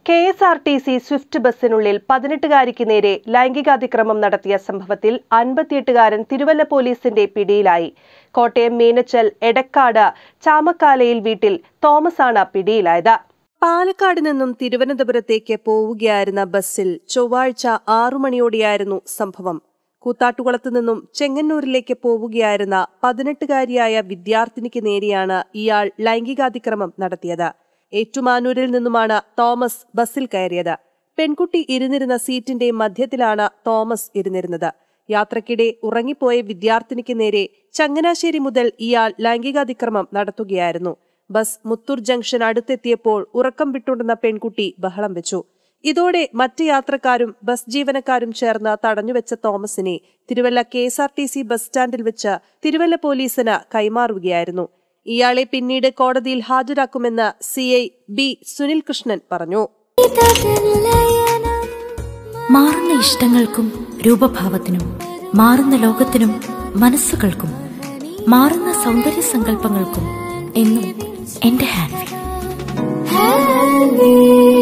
K S R T C swift ബസ്സിനുള്ളിൽ പതിനെട്ടുകാരിക്ക് നേരെ ലൈംഗികാതിക്രമം നടത്തിയ സംഭവത്തിൽ അൻപത്തിയെട്ടുകാരൻ തിരുവല്ല പോലീസിന്റെ പിടിയിലായി കോട്ടയം മീനച്ചൽ എടക്കാട് ചാമക്കാലയിൽ വീട്ടിൽ തോമസാണ് പിടിയിലായത് പാലക്കാട് നിന്നും തിരുവനന്തപുരത്തേക്ക് പോവുകയായിരുന്ന ബസ്സിൽ ചൊവ്വാഴ്ച ആറു മണിയോടെയായിരുന്നു സംഭവം കൂത്താട്ടുകുളത്ത് നിന്നും ചെങ്ങന്നൂരിലേക്ക് പോവുകയായിരുന്ന പതിനെട്ടുകാരിയായ വിദ്യാർത്ഥിനിക്ക് നേരെയാണ് ഇയാൾ ലൈംഗികാതിക്രമം നടത്തിയത് ഏറ്റുമാനൂരിൽ നിന്നുമാണ് തോമസ് ബസ്സിൽ കയറിയത് പെൺകുട്ടി ഇരുന്നിരുന്ന സീറ്റിന്റെ മധ്യത്തിലാണ് തോമസ് ഇരുന്നിരുന്നത് യാത്രക്കിടെ ഉറങ്ങിപ്പോയ വിദ്യാർത്ഥിനിക്ക് നേരെ ചങ്ങനാശ്ശേരി മുതൽ ഇയാൾ ലൈംഗികാതിക്രമം നടത്തുകയായിരുന്നു ബസ് മുത്തൂർ ജംഗ്ഷൻ അടുത്തെത്തിയപ്പോൾ ഉറക്കം വിട്ടുണ്ടെന്ന പെൺകുട്ടി ബഹളം വെച്ചു ഇതോടെ മറ്റ് യാത്രക്കാരും ബസ് ജീവനക്കാരും ചേർന്ന് തടഞ്ഞുവെച്ച തോമസിനെ Thiruvalla K S R T C bus സ്റ്റാൻഡിൽ വെച്ച് തിരുവല്ല പോലീസിന് കൈമാറുകയായിരുന്നു ഇയാളെ പിന്നീട് കോടതിയിൽ ഹാജരാക്കുമെന്ന് C I B Sunil Krishnan പറഞ്ഞു മാറുന്ന ഇഷ്ടങ്ങൾക്കും രൂപഭാവത്തിനും മാറുന്ന ലോകത്തിനും മനസ്സുകൾക്കും മാറുന്ന സൗന്ദര്യ സങ്കല്പങ്ങൾക്കും എന്നും എന്റെ ഹാൻവി